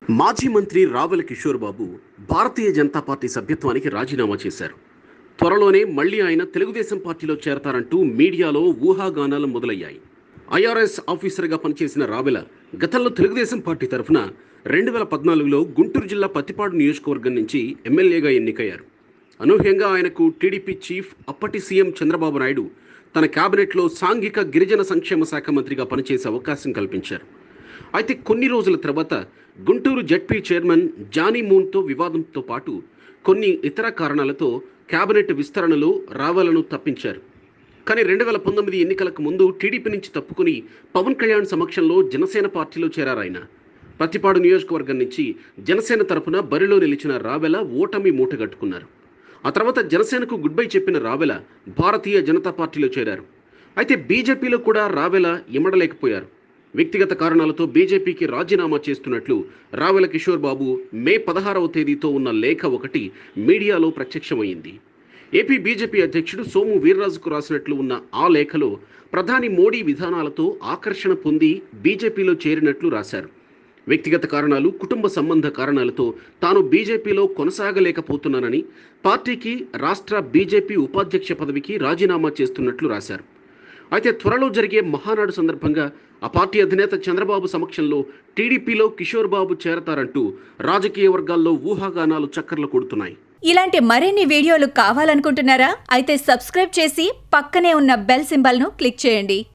మాజీ మంత్రి రావెల కిషోర్ బాబు భారతీయ జనతా పార్టీ సభ్యత్వానికి రాజీనామా చేశారు త్వరలోనే మళ్లీ ఆయన తెలుగుదేశం పార్టీలో చేరతారంటూ మీడియాలో ఊహాగానాలు మొదలయ్యాయి ఐఆర్ఎస్ ఆఫీసర్గా పనిచేసిన రావెల గతంలో తెలుగుదేశం పార్టీ తరఫున రెండు వేల పద్నాలుగులో గుంటూరు జిల్లా పత్తిపాడు నియోజకవర్గం నుంచి ఎమ్మెల్యేగా ఎన్నికయ్యారు అనూహ్యంగా ఆయనకు టీడీపీ చీఫ్ అప్పటి సీఎం చంద్రబాబు నాయుడు తన కేబినెట్లో సాంఘిక గిరిజన సంక్షేమ శాఖ మంత్రిగా పనిచేసే అవకాశం కల్పించారు అయితే కొన్ని రోజుల తర్వాత గుంటూరు జడ్పీ చైర్మన్ జానీ మూన్తో వివాదంతో పాటు కొన్ని ఇతర కారణాలతో కేబినెట్ విస్తరణలో రావాలను తప్పించారు కానీ రెండు వేల పంతొమ్మిది ఎన్నికలకు ముందు టీడీపీ నుంచి తప్పుకుని పవన్ కళ్యాణ్ సమక్షంలో జనసేన పార్టీలో చేరారాయన ప్రతిపాడు నియోజకవర్గం నుంచి జనసేన తరపున బరిలో నిలిచిన రావెల ఓటమి మూటగట్టుకున్నారు ఆ తర్వాత జనసేనకు గుడ్ బై చెప్పిన రావెల భారతీయ జనతా పార్టీలో చేరారు అయితే బీజేపీలో కూడా రావెల ఇమడలేకపోయారు వ్యక్తిగత కారణాలతో బీజేపీకి రాజీనామా చేస్తున్నట్లు రావెల కిషోర్ బాబు మే పదహారవ తేదీతో ఉన్న లేఖ ఒకటి మీడియాలో ప్రత్యక్షమైంది ఏపీ బీజేపీ అధ్యక్షుడు సోము వీర్రాజుకు రాసినట్లు ఉన్న ఆ లేఖలో ప్రధాని మోడీ విధానాలతో ఆకర్షణ పొంది బీజేపీలో చేరినట్లు రాశారు వ్యక్తిగత కారణాలు కుటుంబ సంబంధ కారణాలతో తాను బీజేపీలో కొనసాగలేకపోతున్నానని పార్టీకి రాష్ట్ర బీజేపీ ఉపాధ్యక్ష పదవికి రాజీనామా చేస్తున్నట్లు రాశారు అయితే త్వరలో జరిగే మహానాడు సందర్భంగా ఆ పార్టీ అధినేత చంద్రబాబు సమక్షంలో టీడీపీలో కిషోర్ బాబు చేరతారంటూ రాజకీయ వర్గాల్లో ఊహాగానాలు చక్కర్లు కొడుతున్నాయి ఇలాంటి మరిన్ని వీడియోలు కావాలనుకుంటున్నారా అయితే సబ్స్క్రైబ్ చేసి పక్కనే ఉన్న బెల్ సింబల్ను క్లిక్ చేయండి